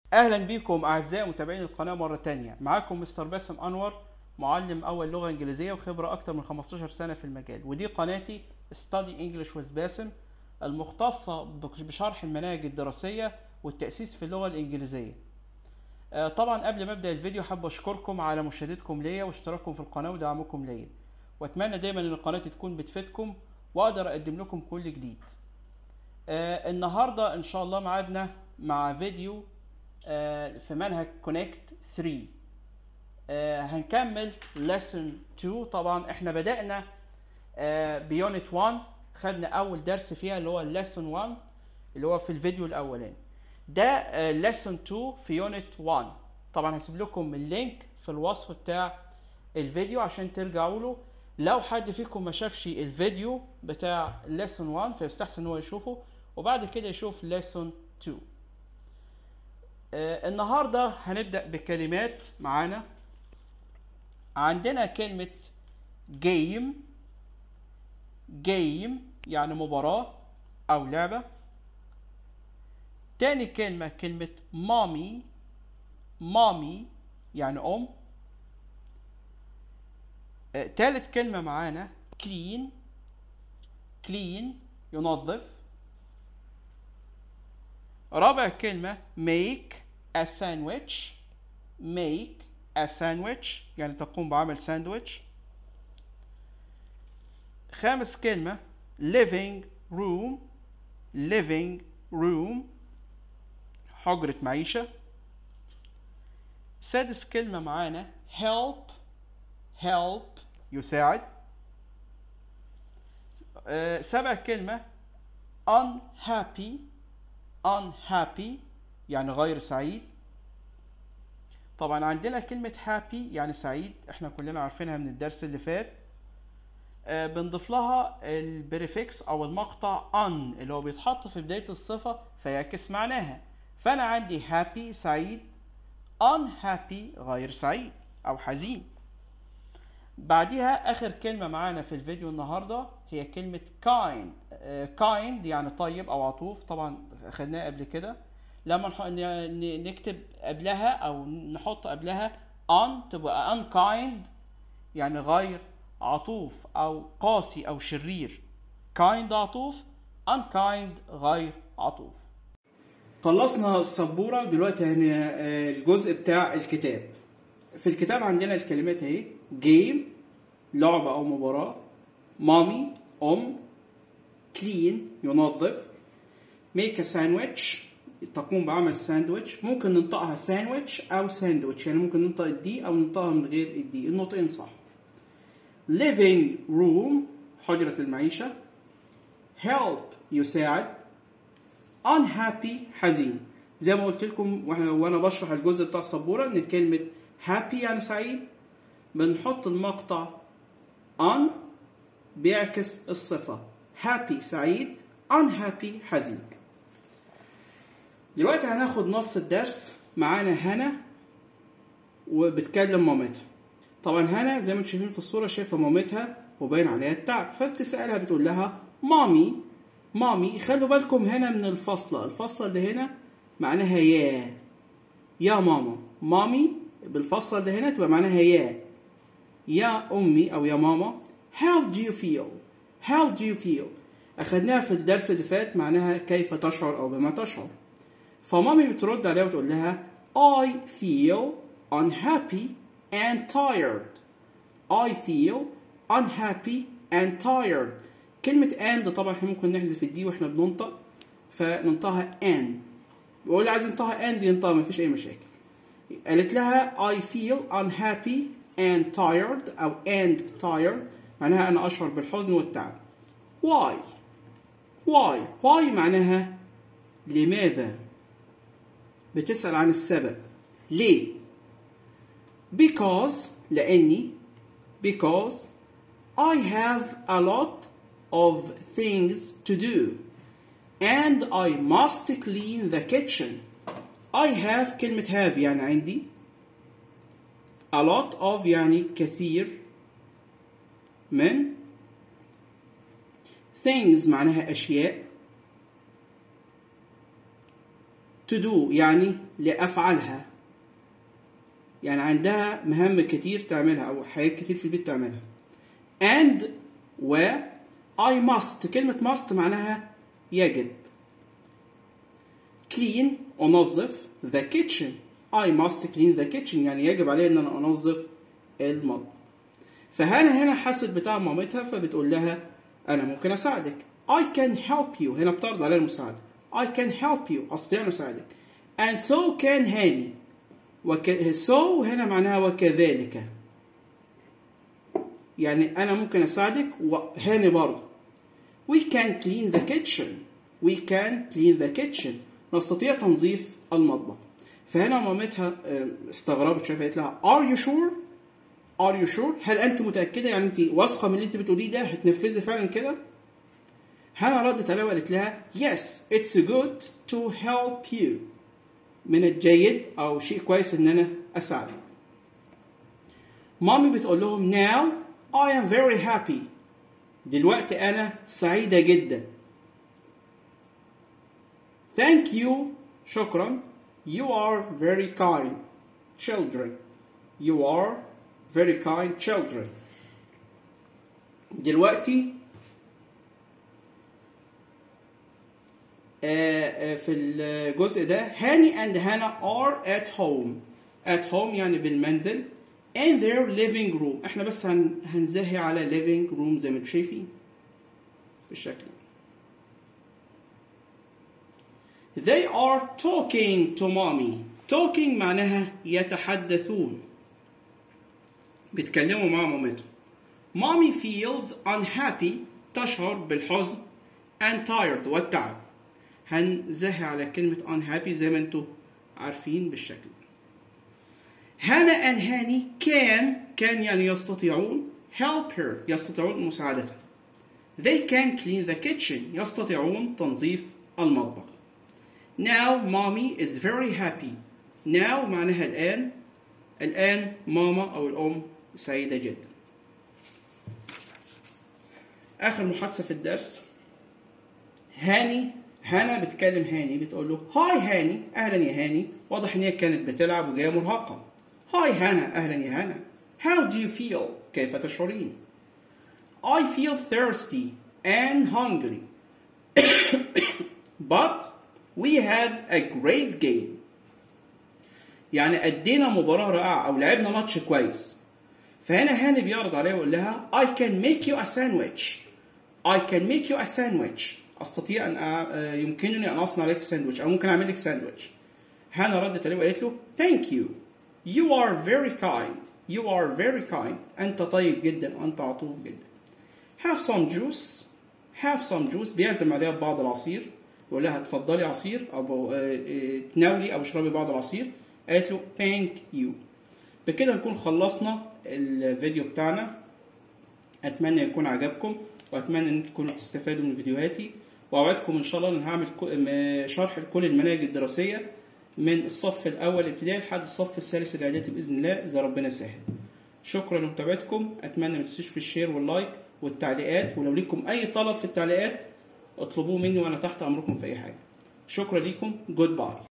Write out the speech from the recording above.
اهلا بكم اعزائي متابعين القناه مره تانية معاكم مستر باسم انور معلم اول لغه انجليزيه وخبره اكتر من 15 سنه في المجال ودي قناتي Study English with باسم المختصه بشرح المناهج الدراسيه والتاسيس في اللغه الانجليزيه آه، طبعا قبل ما ابدا الفيديو حابب اشكركم على مشاهدتكم ليا واشتراككم في القناه ودعمكم ليا واتمنى دايما ان قناتي تكون بتفيدكم واقدر اقدم لكم كل جديد آه، النهارده ان شاء الله ميعادنا مع فيديو آه، في منهج كونكت 3 آه، هنكمل lesson 2 طبعا احنا بدأنا بيونت 1 خدنا اول درس فيها اللي هو lesson 1 اللي هو في الفيديو الاولاني ده آه، lesson 2 في يونت 1 طبعا هسيب لكم اللينك في الوصف بتاع الفيديو عشان ترجعوا له لو حد فيكم ما شافش الفيديو بتاع lesson 1 فيستحسن ان هو يشوفه وبعد كده يشوف lesson 2 آه، النهارده هنبدأ بكلمات معانا عندنا كلمة جيم جيم يعني مباراة أو لعبة تاني كلمة كلمة مامي مامي يعني أم آه، تالت كلمة معانا كلين كلين ينظف رابع كلمة make a sandwich make a sandwich يعني تقوم بعمل ساندويتش خامس كلمة living room living room حجرة معيشة سادس كلمة معانا help help يساعد آه، سابع كلمة unhappy unhappy يعني غير سعيد طبعا عندنا كلمة happy يعني سعيد احنا كلنا عارفينها من الدرس اللي فات آه، بنضيف لها البريفكس او المقطع un اللي هو بيتحط في بداية الصفة فيعكس معناها فانا عندي happy سعيد unhappy غير سعيد او حزين بعديها اخر كلمة معانا في الفيديو النهاردة هي كلمة kind آه، kind يعني طيب او عطوف طبعا خدناها قبل كده لما نح- ن- ن- نكتب قبلها او نحط قبلها on تبقى unkind يعني غير عطوف او قاسي او شرير kind عطوف unkind غير عطوف خلصنا السبورة دلوقتي هن آه، الجزء بتاع الكتاب في الكتاب عندنا الكلمات اهي جيم لعبة أو مباراة مامي أم كلين ينظف ميك ساندويتش تقوم بعمل ساندويتش ممكن ننطقها ساندويتش أو ساندويتش يعني ممكن ننطق الدي أو ننطقها من غير الدي النطقين صح living room حجرة المعيشة help يساعد unhappy حزين زي ما قلت لكم واحنا وانا بشرح الجزء بتاع السبوره ان كلمه happy يعني سعيد بنحط المقطع on بيعكس الصفه happy سعيد unhappy حزين دلوقتي هناخد نص الدرس معانا هنا وبتكلم مامتها طبعا هنا زي ما انتم شايفين في الصوره شايفه مامتها وباين عليها التعب فبتسالها بتقول لها مامي مامي خلوا بالكم هنا من الفاصله الفاصله اللي هنا معناها يا يا ماما مامي بالفاصله اللي هنا تبقى معناها يا يا امي او يا ماما how do you feel how do you feel اخدناها في الدرس اللي فات معناها كيف تشعر او بما تشعر فمامي بترد عليها وتقول لها I feel unhappy and tired I feel unhappy and tired كلمة and طبعا احنا ممكن نحذف الدي واحنا بننطق فننطقها and بقول لي عايز ينطقها and ينطقها مفيش أي مشاكل قالت لها I feel unhappy and tired أو and tired معناها أنا أشعر بالحزن والتعب why why why معناها لماذا بتسأل عن السبب ليه because لأني because I have a lot of things to do and I must clean the kitchen I have كلمة have يعني عندي a lot of يعني كثير من things معناها أشياء to do يعني لأفعالها يعني عندها مهام كتير تعملها أو حاجات كتير في البيت تعملها and و I must كلمة must معناها يجب clean أنظف the kitchen I must clean the kitchen يعني يجب علي أن أنا أنظف المطبخ فهنا هنا حست بتاع مامتها فبتقول لها أنا ممكن أساعدك I can help you هنا بتعرض عليها المساعدة I can help you أستطيع أن أساعدك and so can هاني وك... so هنا معناها وكذلك يعني أنا ممكن أساعدك وهاني برضه we can clean the kitchen we can clean the kitchen نستطيع تنظيف المطبخ فهنا مامتها استغربت شوية قالت لها are you sure are you sure هل أنت متأكدة يعني أنت واثقة من اللي أنت بتقوليه ده هتنفذي فعلا كده هنا ردت عليها وقالت لها yes it's good to help you من الجيد أو شيء كويس إن أنا أساعدك مامي بتقول لهم now I am very happy دلوقتي أنا سعيدة جدا thank you شكرا you are very kind children you are very kind children دلوقتي في الجزء ده هاني and هانا are at home at home يعني بالمنزل in their living room احنا بس هن هنزهي على living room زي ما انتم شايفين بالشكل they are talking to mommy talking معناها يتحدثون بيتكلموا مع مامتهم mommy feels unhappy تشعر بالحزن and tired والتعب هنزهي على كلمة unhappy زي ما انتم عارفين بالشكل هانا and هاني can كان يعني يستطيعون help her يستطيعون مساعدتها they can clean the kitchen يستطيعون تنظيف المطبخ now mommy is very happy now معناها الآن الآن ماما أو الأم سعيدة جدا آخر محادثة في الدرس هاني هانا بتكلم هاني بتقول له هاي هاني اهلا يا هاني واضح ان هي كانت بتلعب وجايه مرهقه هاي هانا اهلا يا هانا how do you feel كيف تشعرين I feel thirsty and hungry but we had a great game يعني أدينا مباراة رائعة أو لعبنا ماتش كويس فهنا هاني بيعرض عليها ويقول لها I can make you a sandwich I can make you a sandwich استطيع ان يمكنني ان اصنع لك ساندويتش او ممكن اعمل لك ساندويتش هانا ردت عليه وقالت له thank you you are very kind you are very kind انت طيب جدا وانت عطوف جدا have some juice have some juice بيعزم عليها ببعض العصير يقول لها اتفضلي عصير او تناولي او اشربي بعض العصير قالت له thank you بكده نكون خلصنا الفيديو بتاعنا اتمنى يكون عجبكم واتمنى ان تكونوا تستفادوا من فيديوهاتي واوعدكم ان شاء الله ان هعمل شرح لكل المناهج الدراسيه من الصف الاول ابتدائي لحد الصف الثالث الاعدادي باذن الله اذا ربنا سهل شكرا لمتابعتكم اتمنى ما تنسوش في الشير واللايك والتعليقات ولو لكم اي طلب في التعليقات اطلبوه مني وانا تحت امركم في اي حاجه شكرا لكم جود باي